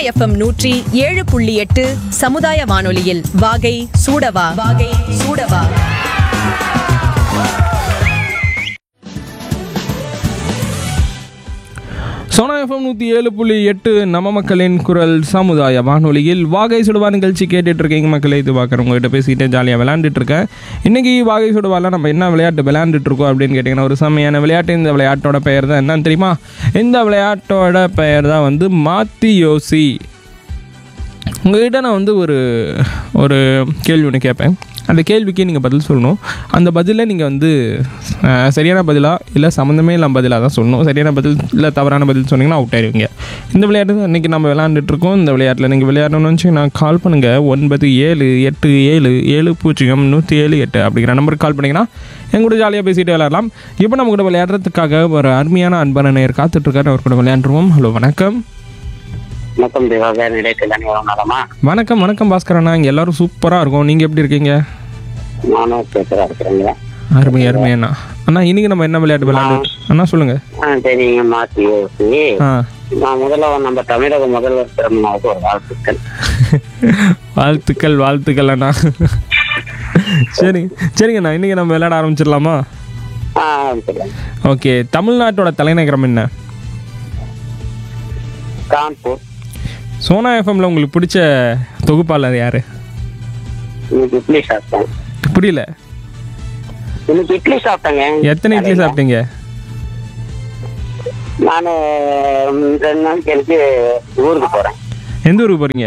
FM நூற்றி ஏழு புள்ளி எட்டு சமுதாய வானொலியில் வாகை சூடவா வாகை சூடவா சோனா எஃப்எம் நூற்றி ஏழு புள்ளி எட்டு நம்ம மக்களின் குரல் சமுதாய வானொலியில் வாகை சுடுவா நிகழ்ச்சி கேட்டுட்டு இருக்கீங்க மக்களே இது பார்க்குறேன் உங்ககிட்ட பேசிக்கிட்டே ஜாலியாக விளையாண்டுட்டு இருக்கேன் இன்றைக்கி வாகை சுடுவால நம்ம என்ன விளையாட்டு விளையாண்டுட்டு இருக்கோம் அப்படின்னு கேட்டிங்கன்னா ஒரு செம்மையான விளையாட்டு இந்த விளையாட்டோட பெயர் தான் என்னன்னு தெரியுமா இந்த விளையாட்டோட பெயர் தான் வந்து மாத்தி யோசி உங்ககிட்ட நான் வந்து ஒரு ஒரு கேள்வி ஒன்று கேட்பேன் அந்த கேள்விக்கு நீங்கள் பதில் சொல்லணும் அந்த பதிலை நீங்கள் வந்து அஹ், சரியான பதிலாக இல்லை சம்மந்தமே இல்லாம பதிலாக தான் சொல்லணும் சரியான பதில் இல்லை தவறான பதில் சொன்னீங்கன்னா அவுட் ஆயிருவீங்க இந்த விளையாட்டு தான் இன்றைக்கி நம்ம விளையாண்டுட்டு இருக்கோம் இந்த விளையாட்டில் நீங்கள் விளையாடணும்னு வச்சு நான் கால் பண்ணுங்கள் ஒன்பது ஏழு எட்டு ஏழு ஏழு பூஜ்ஜியம் நூற்றி ஏழு எட்டு அப்படிங்கிற நம்பருக்கு கால் பண்ணிங்கன்னா என் கூட ஜாலியாக பேசிட்டு விளையாடலாம் இப்போ நம்ம கூட விளையாடுறதுக்காக ஒரு அருமையான அன்பான நேர் காத்துட்ருக்காரு அவர் கூட விளையாண்டுருவோம் ஹலோ வணக்கம் வணக்கம் திவாகர் நிலையத்தில் அனைவரும் நலமா வணக்கம் வணக்கம் பாஸ்கர் அண்ணா இங்கே எல்லாரும் சூப்பராக இருக்கும் நீங்கள் எப்படி இருக்கீங்க நானும் பேசுறா இருக்கிறேங்க அருமை அருமை அண்ணா அண்ணா இன்னைக்கு நம்ம என்ன விளையாட்டு விளையாண்டு அண்ணா சொல்லுங்க ஆ சரிங்க மாத்தி யோசி ஆ நான் முதல்ல நம்ம தமிழக முதல்வர் பிறந்தநாளுக்கு ஒரு வாழ்த்துக்கள் வாழ்த்துக்கள் வாழ்த்துக்கள் அண்ணா சரி சரிங்கண்ணா இன்னைக்கு நம்ம விளையாட ஆரம்பிச்சிடலாமா ஆ சொல்லுங்க ஓகே தமிழ்நாட்டோட தலைநகரம் என்ன கான்பூர் சோனா எஃப்எம்ல உங்களுக்கு பிடிச்ச தொகுப்பாளர் யாரு இன்னைக்கு இட்லி சாப்பிட்டேன் புரியல இன்னைக்கு இட்லி சாப்பிட்டேங்க எத்தனை இட்லி சாப்பிட்டீங்க நான் ரெண்டு நாள் கழிச்சு ஊருக்கு போறேன் எந்த ஊருக்கு போறீங்க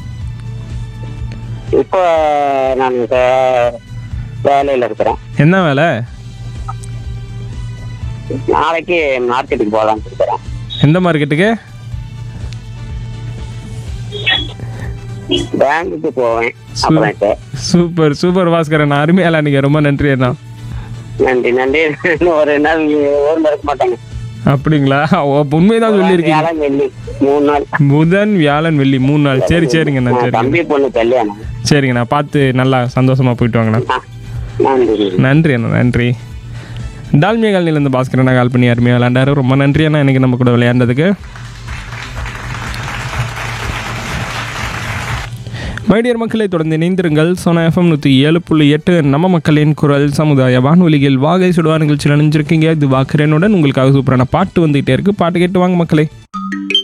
இப்போ நான் வே- வேலையில இருக்கிறேன் என்ன வேலை நாளைக்கு மார்க்கெட்டுக்கு போகலான்னு இருக்கிறேன் எந்த மார்க்கெட்டுக்கு பேங்குக்கு போவேன் அப்புறம் இப்போ சூப்பர் சூப்பர் பாஸ்கர் அண்ணா அருமையா விளையாடுங்க ரொம்ப நன்றி அண்ணா நன்றி நன்றி இன்னும் ஒரு நாள் ஒரு இருக்க மாட்டாங்க அப்படிங்களா ஓ, அப்ப உண்மைதான் சொல்லியிருக்கீங்க வியாழன் வெள்ளி மூணு நாள் புதன் வியாழன் வெள்ளி மூணு நாள் சரி சரிங்கண்ணா ஆ, சரிங்க தம்பி பொண்ணு கல்யாணம் சரிங்கண்ணா பார்த்து நல்லா சந்தோஷமா போயிட்டு வாங்கண்ணா ஆ, நன்றி நன்றி அண்ணா நன்றி டால்மியா காலனிலேருந்து பாஸ்கர் அண்ணா கால் பண்ணி அருமையாக விளையாண்டாரு ரொம்ப நன்றி அண்ணா இன்னைக்கு நம்ம கூட விளையாண்டதுக்கு மைடியர் மக்களை தொடர்ந்து இணைந்திருங்கள் சோனா எஃப்எம் நூற்றி ஏழு புள்ளி எட்டு நம்ம மக்களின் குரல் சமுதாய வானொலியில் வாகை சுடுவா நிகழ்ச்சியில் நினைஞ்சிருக்கீங்க இது வாக்கரனுடன் உங்களுக்காக சூப்பரான பாட்டு வந்துகிட்டே இருக்கு பாட்டு கேட்டு வாங்க மக்களே